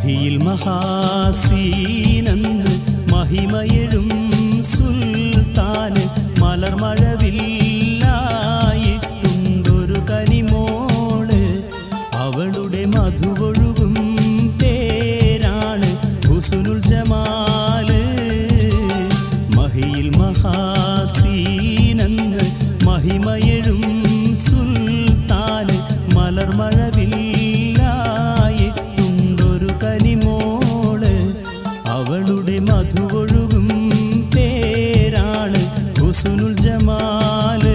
മഹിയിൽ മഹാസീനന്ന് മഹിമയെഴും സുൽത്താന് മലർമഴവില്ലായിട്ടുണ്ടൊരു കനിമോള് അവളുടെ മധുവൊഴുകും പേരാണ് ഹുസുനുൽ ജമാല് മഹിയിൽ മഹാസീനന്ന് മഹിമയെഴും സുൽത്താന് മലർമഴവില്ലായിട്ടുണ്ടൊരു കനിമോള് അവളുടെ മധുവൊഴുകും പേരാണ് ഹുസുനുൽ ജമാല്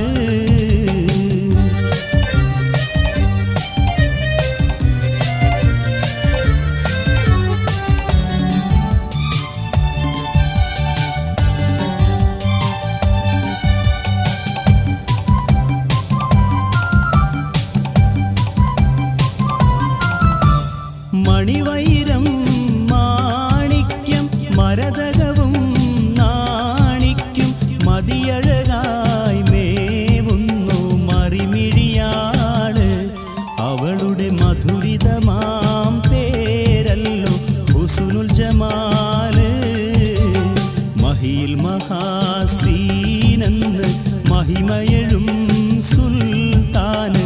മണിവൈരം മാണിക്യം മരതകവും നാണിക്കും മതിയഴകായി മേവുന്നു മറിമിഴിയാള് അവളുടെ മധുരിതമാം പേരല്ലോ ഹുസുനുൽ ജമാല് മഹിയിൽ മഹാസീനെന്ന് മഹിമയെഴും സുൽത്താന്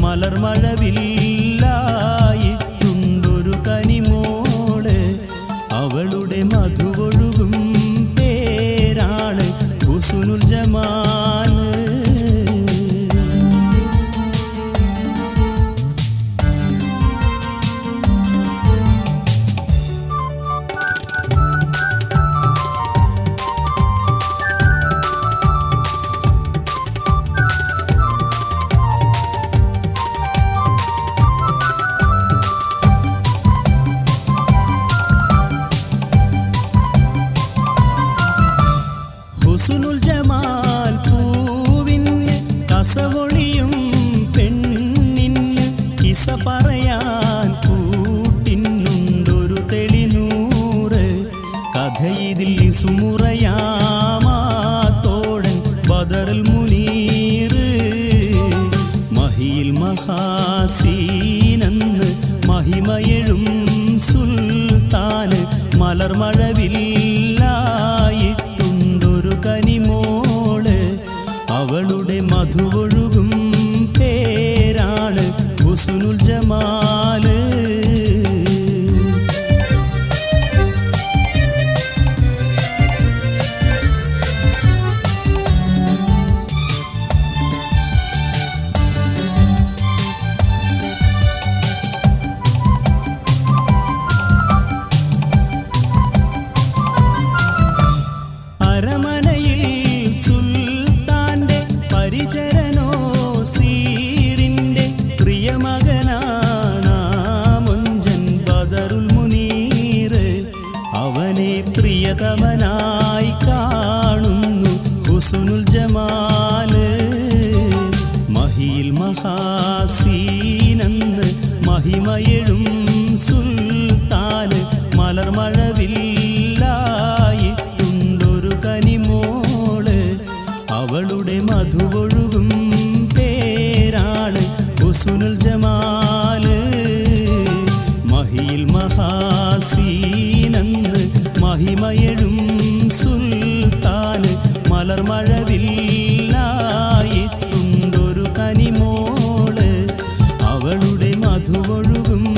മലർമഴവില്ലായിട്ടുണ്ടൊരു കനിമോള് അവളുടെ മധുവൊഴുകും പേരാണ് ഹുസുനുൽ ജമാല് ഹുസുനുൽ ജമാൽ പൂവിന് കസവൊളിയും പെണ്ണിന് കിസ പറയാൻ കൂട്ടിനുണ്ടൊരു തെളിനൂറ് കഥയിതിൽ സുമുറയാമാത്തോടൻ ബദറൽ മുനീറ് മഹിയിൽ മഹാസീനെന്ന് മഹിമയെഴും സുൽത്താന് മലർമഴവില്ലായിട്ടുണ്ടൊരു കനിമോള് അവളുടെ മധുവൊഴുകും പേരാണ് ഹുസുനുൽ ജമാല് അരമനയിൽ സുൽത്താന്റെ പരിചരനോ സീറിന്റെ പ്രിയമകനാണ് മുഞ്ചൻ ബദറുൽ മുനീർ അവനെ പ്രിയതമനായി കാണുന്നു ഹുസുനുൽ ജമാല് മഹിയിൽ മഹാസീനെന്ന് മഹിമയെഴും സുൽത്താന് മലർമഴവില്ലായിട്ടുണ്ടൊരു കനിമോള് അവളുടെ മധുവൊഴുകും പേരാണ് ഹുസുനുൽ ജമാല് മഹിയിൽ മഹാസീനെന്ന് മഹിമയെഴും സുൽത്താന് മലർമഴവില്ലായിട്ടുണ്ടൊരു കനിമോള് അവളുടെ മധുവൊഴുകും